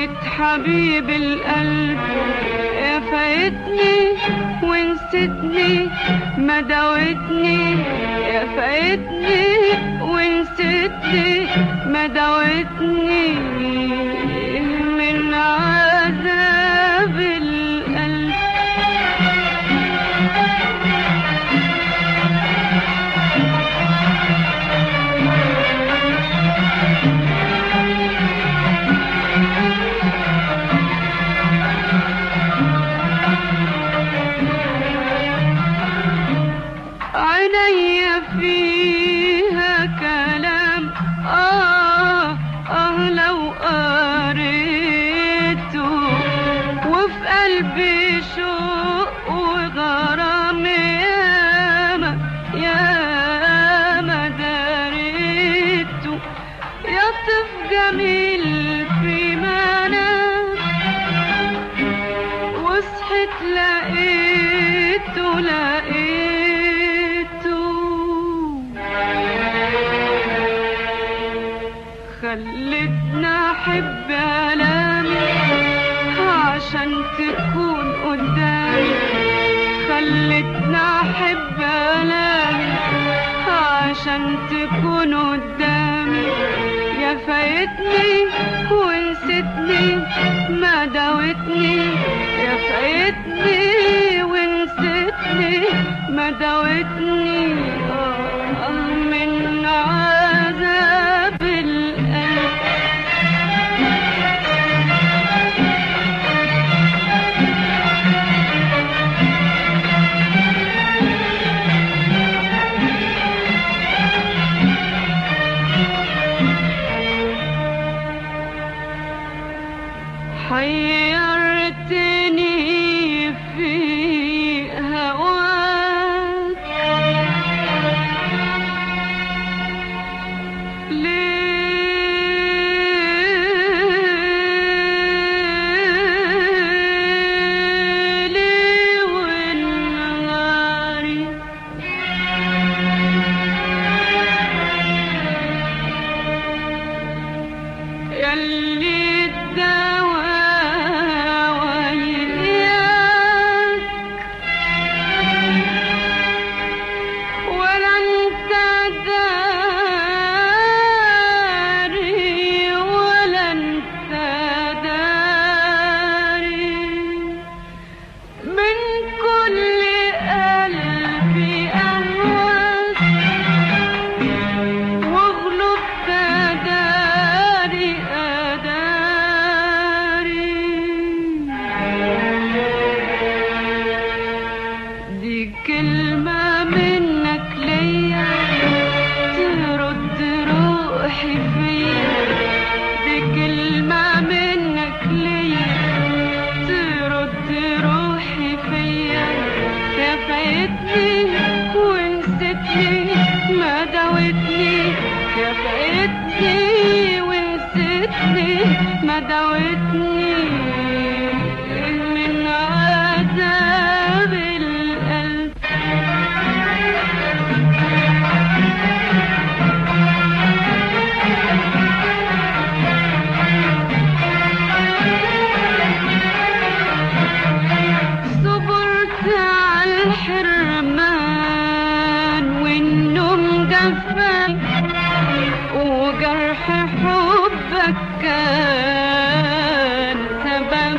حبيب القلب يا فايتني ونسيتني ما داوتني يا فايتني ونسيتني ما داوتني من عذاب القلب عيني فيها كلام آه آه لو قريته وفي قلبي شوق وغرام ياما ياما داريته يطف جميل في منام وصحت لقيته لقيته خلتنا احب الامي عشان تكون قدامي خلتنا احب الامي عشان تكون قدامي يا فايتني ونسيتني ما داوتني يا فايتني ونسيتني ما داوتني آه من عذاب القلب حيرتني في هواك ليلي ونهاري يلي الدواء وياك ولا انت داري ولا انت داري من كل قلبي أهواك واغلب أداري أداري دي كلمة منك ليا ترد روحي فيا دي كلمة منك ليا ترد روحي فيا يا فايتني ونسيتني ما داوتني يا فايتني ونسيتني ما داوتني من عذاب القلب صبرت على الحرمان والنوم جفاك وجرح حبك كان سبب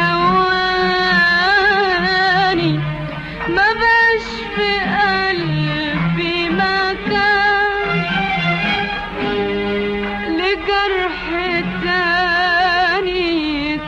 هواني ما بقاش في قلبي مكان لجرح تاني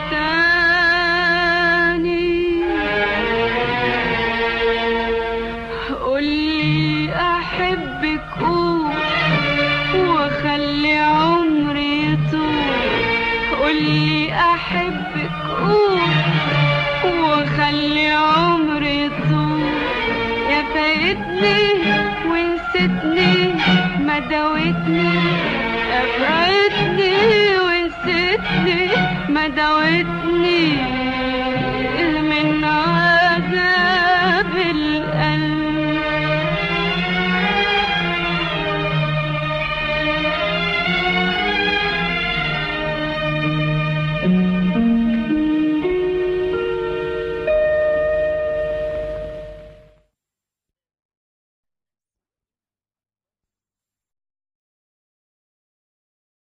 تاني قولي احبك قول وخلي عمري يطول قولي احبك قول وخلي عمري يطول يا فايتني ونسيتني ما داوتني يا فايتني ونسيتني ما داوتني